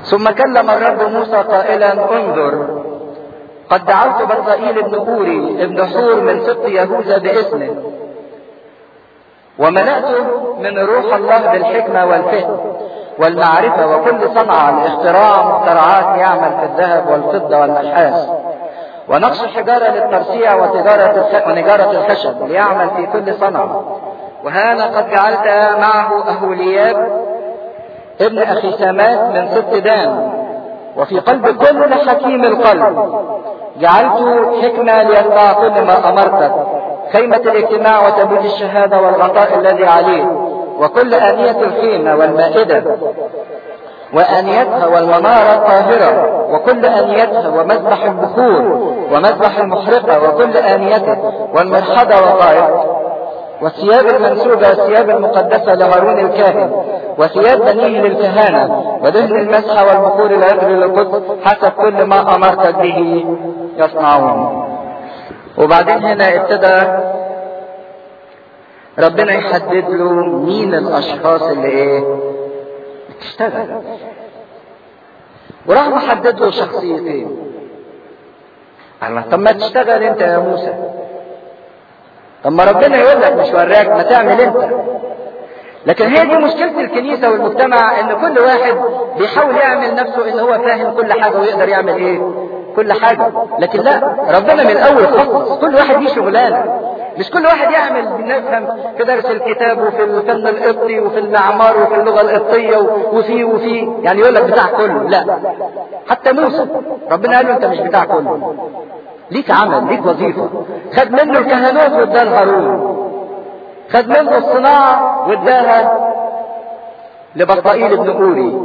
ثم كلم الرب موسى قائلا انظر قد دعوت بطائيل بن أوري ابن حور من سبط يهوذا باسمه وملأته من روح الله بالحكمة والفهم والمعرفة وكل صنعة لاختراع مخترعات يعمل في الذهب والفضة والنحاس ونقش الحجارة للترصيع وتجارة ونجارة الخشب ليعمل في كل صنعة وهذا قد جعلت معه أهولياب ابن أخي سامات من ست دان وفي قلب كل حكيم القلب جعلت حكمة ليتبع كل ما أمرتك خيمة الاجتماع وتابوت الشهادة والغطاء الذي عليه وكل آنية الخيمة والمائدة وآنيتها والمنارة الطاهرة وكل آنيتها ومذبح البخور ومذبح المحرقة وكل آنيته والمرحضة وقائد والثياب المنسوبة والثياب المقدسة لهارون الكاهن وثياب بنيه للكهانة ودهن المسحة والبخور العطر للقدس حسب كل ما أمرتك به يصنعون وبعدين هنا ابتدى ربنا يحدد له مين الاشخاص اللي ايه بتشتغل وراح محدد له شخصيتين الله طب ما تشتغل انت يا موسى طب ما ربنا يقول لك مش وراك ما تعمل انت لكن هي دي مشكلة الكنيسة والمجتمع ان كل واحد بيحاول يعمل نفسه ان هو فاهم كل حاجة ويقدر يعمل ايه كل حاجة لكن لا ربنا من الاول خصص كل واحد ليه شغلانة مش كل واحد يعمل بنفهم في درس الكتاب وفي الفن القبطي وفي المعمار وفي اللغة القبطية وفي وفي يعني يقول لك بتاع كله لا حتى موسى ربنا قال له انت مش بتاع كله ليك عمل ليك وظيفة خد منه الكهنوت واداه لهارون خد منه الصناعة واداها لبطائيل بن أوري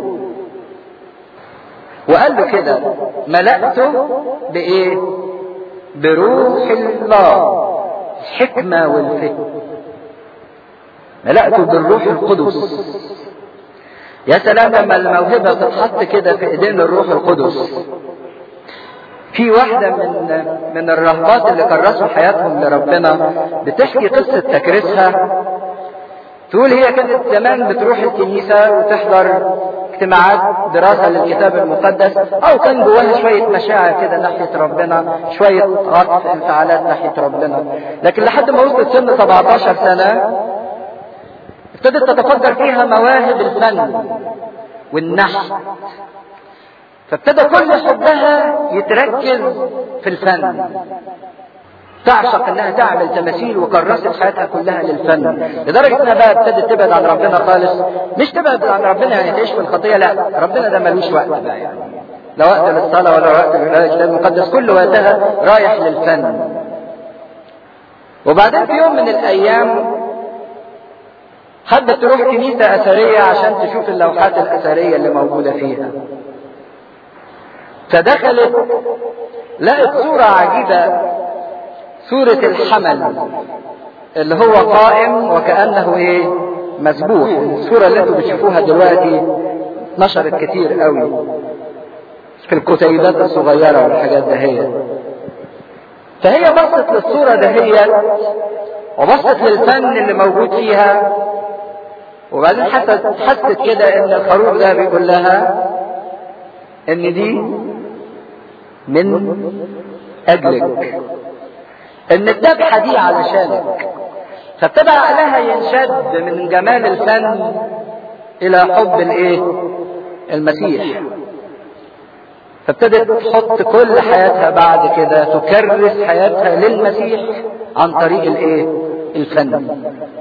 وقال له كده ملأته بإيه؟ بروح الله الحكمة والفهم ملأته بالروح القدس يا سلام لما الموهبة تتحط كده في ايدين الروح القدس في واحدة من من الرهبات اللي كرسوا حياتهم لربنا بتحكي قصة تكريسها تقول هي كانت زمان بتروح الكنيسة وتحضر اجتماعات دراسة للكتاب المقدس أو كان جواها شوية مشاعر كده ناحية ربنا شوية عطف انفعالات ناحية ربنا لكن لحد ما وصلت سن 17 سنة ابتدت تتفجر فيها مواهب الفن والنحت فابتدى كل حبها يتركز في الفن تعشق انها تعمل تماثيل وكرست حياتها كلها للفن لدرجه انها بقى ابتدت تبعد عن ربنا خالص مش تبعد عن ربنا يعني تعيش في الخطيه لا ربنا ده ملوش وقت بقى يعني لا وقت للصلاه ولا وقت للقراءه الكتاب المقدس كل وقتها رايح للفن وبعدين في يوم من الايام حبت تروح كنيسه اثريه عشان تشوف اللوحات الاثريه اللي موجوده فيها فدخلت لقت صورة عجيبة صورة الحمل اللي هو قائم وكأنه ايه مذبوح الصورة اللي انتوا بتشوفوها دلوقتي نشرت كتير قوي في الكتيبات الصغيرة والحاجات دهيت فهي بصت للصورة دهيت وبصت للفن اللي موجود فيها وبعدين حست حست كده ان الخروف ده بيقول لها ان دي من اجلك ان الذبحه دي علشانك فابتدى عقلها ينشد من جمال الفن الى حب الايه المسيح فابتدت تحط كل حياتها بعد كده تكرس حياتها للمسيح عن طريق الايه الفن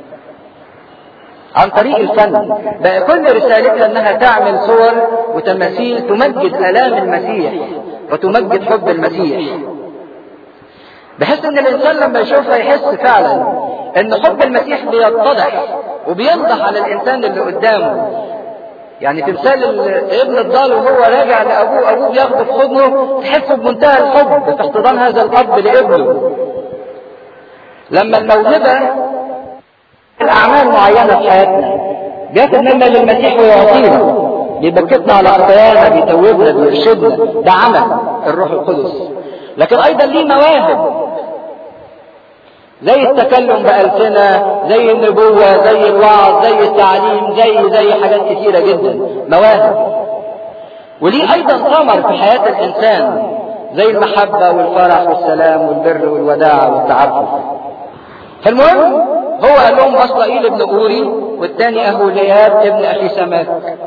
عن طريق الفن بقى كل رسالتها انها تعمل صور وتماثيل تمجد الام المسيح وتمجد حب المسيح بحيث ان الانسان لما يشوفها يحس فعلا ان حب المسيح بيتضح وبينضح على الانسان اللي قدامه يعني تمثال ابن الضال وهو راجع لابوه ابوه بياخده في حضنه تحس بمنتهى الحب في احتضان هذا الاب لابنه لما الموهبه الاعمال معينه في حياتنا بياخد منا للمسيح ويعطينا بيبكتنا على خطايانا بيتوبنا بيرشدنا ده عمل الروح القدس لكن ايضا ليه مواهب زي التكلم بألسنة زي النبوة زي الوعظ زي التعليم زي زي حاجات كتيرة جدا مواهب وليه ايضا ثمر في حياة الانسان زي المحبة والفرح والسلام والبر والوداع والتعفف فالمهم هو قال لهم بصلائيل ابن اوري والتاني اهولياب ابن اخي سماك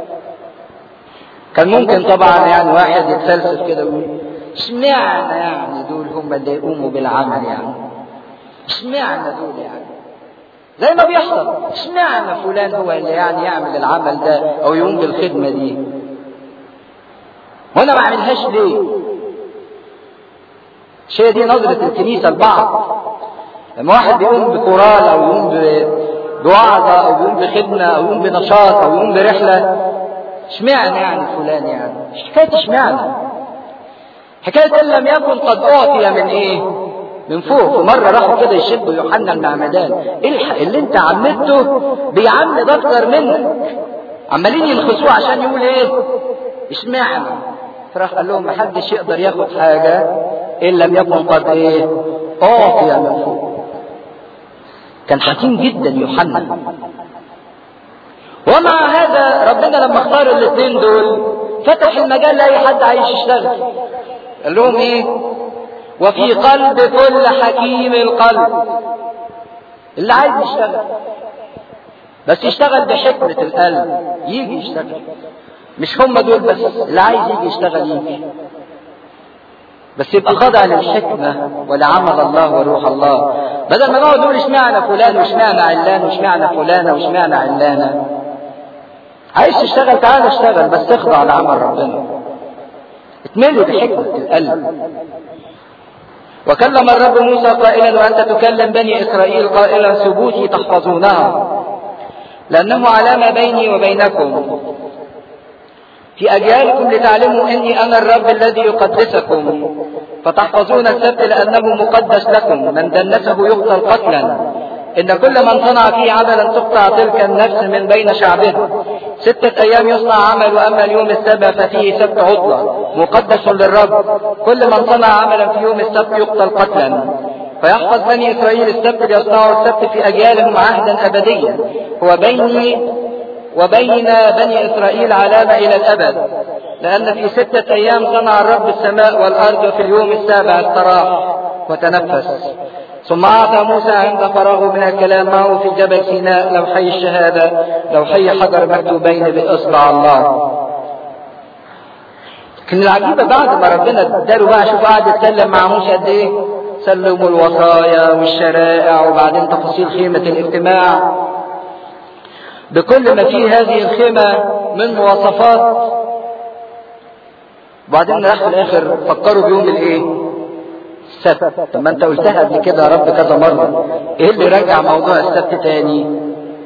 كان ممكن طبعا يعني واحد يتفلسف كده ويقول اشمعنى يعني دول هم اللي يقوموا بالعمل يعني اشمعنى دول يعني زي ما بيحصل اشمعنى فلان هو اللي يعني يعمل العمل ده او يقوم بالخدمه دي وانا ما اعملهاش ليه الشيء دي نظرة الكنيسة لبعض لما واحد بيقوم بكورال او يقوم بوعظة او يقوم بخدمة او يقوم بنشاط او يقوم برحلة اشمعنى يعني فلان يعني مش حكاية اشمعنى حكاية ان لم يكن قد اعطي من ايه من فوق ومرة راحوا كده يشدوا يوحنا المعمدان الحق اللي انت عمدته بيعمد اكتر منك عمالين ينخسوه عشان يقول ايه اشمعنى فراح قال لهم محدش يقدر ياخد حاجة ان لم يكن قد ايه اعطي من فوق كان حكيم جدا يوحنا ومع هذا ربنا لما اختار الاثنين دول فتح المجال لاي حد عايش يشتغل قال لهم ايه وفي قلب كل حكيم القلب اللي عايز يشتغل بس يشتغل بحكمة القلب يجي يشتغل مش هم دول بس اللي عايز يجي يشتغل يجي بس يبقى خاضع للحكمة ولعمل الله وروح الله بدل ما نقعد نقول اشمعنى فلان واشمعنى علان واشمعنى فلانة واشمعنى علانة عايز تشتغل تعال اشتغل بس تخضع لعمل ربنا اتملوا بحكمة القلب وكلم الرب موسى قائلا وانت تكلم بني اسرائيل قائلا ثبوتي تحفظونها لانه علامه بيني وبينكم في اجيالكم لتعلموا اني انا الرب الذي يقدسكم فتحفظون السبت لانه مقدس لكم من دنسه يقتل قتلا ان كل من صنع فيه عملا تقطع تلك النفس من بين شعبه ستة ايام يصنع عمل واما اليوم السابع ففيه سبت عطلة مقدس للرب كل من صنع عملا في يوم السبت يقتل قتلا فيحفظ بني اسرائيل السبت ليصنعوا السبت في اجيالهم عهدا ابديا هو بيني وبين بني اسرائيل علامة الى الابد لان في ستة ايام صنع الرب السماء والارض وفي اليوم السابع استراح وتنفس ثم أعطى موسى عند فراغه من الكلام معه في جبل سيناء لوحي الشهادة لوحي حجر مكتوبين بإصبع الله لكن العجيبة بعد ما ربنا اداله بقى شوف قعد يتكلم مع موسى قد ايه سلموا الوصايا والشرائع وبعدين تفاصيل خيمة الاجتماع بكل ما فيه هذه الخيمة من مواصفات وبعدين راح في الاخر فكروا بيوم الايه السبت طب ما انت قلتها قبل كده يا رب كذا مرة ايه اللي رجع موضوع السبت تاني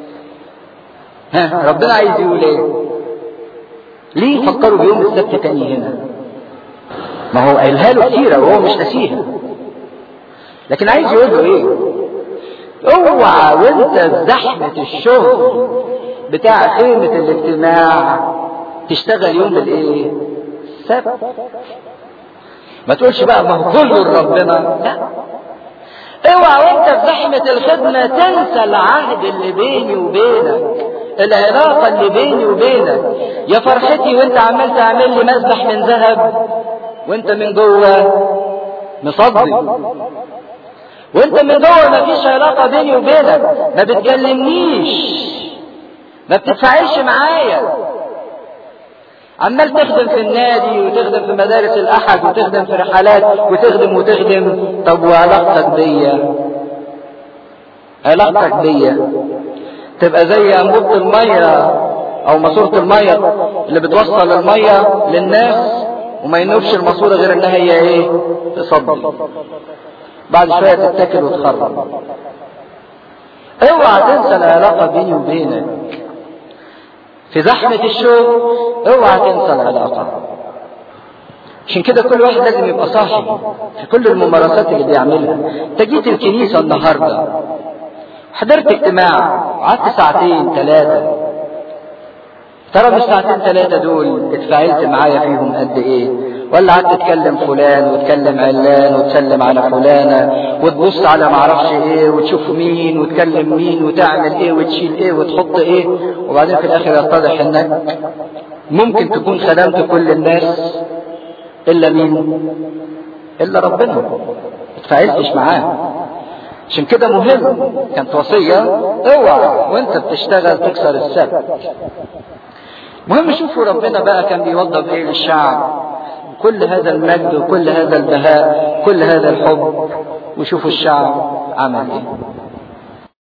ها ربنا عايز يقول ايه ليه فكروا بيوم السبت تاني هنا ما هو قايلها له كتيرة وهو مش ناسيها لكن عايز يقول له ايه اوعى وانت في زحمة الشغل بتاع خيمة الاجتماع تشتغل يوم الايه السبت ما تقولش بقى ما هو كله لربنا لا اوعى وانت في زحمة الخدمة تنسى العهد اللي بيني وبينك العلاقة اللي بيني وبينك يا فرحتي وانت عمال تعمل لي مسبح من ذهب وانت من جوه مصدي وانت من جوه مفيش علاقة بيني وبينك ما بتكلمنيش ما بتتفاعلش معايا عمال تخدم في النادي وتخدم في مدارس الاحد وتخدم في رحلات وتخدم وتخدم طب وعلاقتك بيا علاقتك بيا تبقى زي انبوبة المية او ماسورة المية اللي بتوصل المية للناس وما ينوبش الماسورة غير انها هي ايه تصدي بعد شوية تتاكل وتخرب اوعى تنسى العلاقة بيني وبينك في زحمة الشغل اوعى تنسى العلاقة عشان كده كل واحد لازم يبقى صاحي في كل الممارسات اللي بيعملها انت جيت الكنيسة النهاردة حضرت اجتماع قعدت ساعتين ثلاثة ترى من الساعتين ثلاثة دول اتفاعلت معايا فيهم قد ايه ولا قعدت تكلم فلان وتكلم علان وتسلم على فلانة وتبص على معرفش ايه وتشوف مين وتكلم مين وتعمل ايه وتشيل ايه وتحط ايه وبعدين في الاخر يتضح انك ممكن تكون خدمت كل الناس الا مين الا ربنا ما تفاعلتش معاه عشان كده مهم كانت وصية اوعى وانت بتشتغل تكسر السبت مهم شوفوا ربنا بقى كان بيوضب ايه للشعب كل هذا المجد وكل هذا البهاء كل هذا الحب وشوفوا الشعب عمل ايه